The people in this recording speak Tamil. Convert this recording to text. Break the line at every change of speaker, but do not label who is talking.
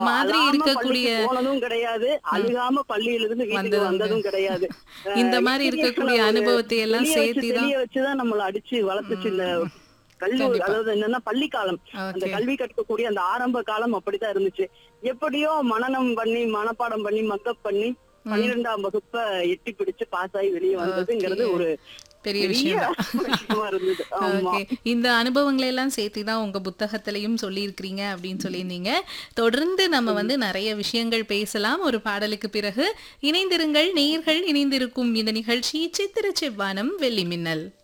மாதிரி
அழாம
இருக்கக்கூடிய
பள்ளிக்கு போனதும் கிடையாது அழுகாம பள்ளியிலிருந்து வீட்டுக்கு
வந்ததும்
வந்ததும் கிடையாது
இந்த
அஹ்
மாதிரி
இப்படியே
இருக்கக்கூடிய
ஒரு
அனுபவத்தை எல்லாம்
தெளிய வச்சு-
சேர்த்து தான்
தெளிய வச்சுதான் நம்மள அடிச்சு வளர்த்துச்சு இந்த கல்வி
கண்டிப்பா.
அதாவது என்னன்னா பள்ளி காலம் அந்த
ஓகே
கல்வி கற்கக்கூடிய அந்த ஆரம்ப காலம் அப்படித்தான் இருந்துச்சு எப்படியோ மனனம் பண்ணி மனப்பாடம் பண்ணி மக்கப் பண்ணி பன்னிரெண்டாம் வகுப்ப எட்டி பிடிச்சு பாஸ் ஆகி வெளியே வந்ததுங்கிறது
Okay.
ஒரு
பெரிய
பெரிய
விஷயம்
விஷயமா இருந்தது ஆமா
ஓகே இந்த அனுபவங்களை எல்லாம் சேர்த்து தான் உங்க புத்தகத்திலையும் சொல்லியிருக்கிறீங்க அப்படின்னு சொல்லியிருந்தீங்க தொடர்ந்து நம்ம வந்து நிறைய விஷயங்கள் பேசலாம் ஒரு பாடலுக்கு பிறகு இணைந்திருங்கள் நேயர்கள் இணைந்திருக்கும் இந்த நிகழ்ச்சி சித்திர செவ்வானம் வெள்ளி மின்னல்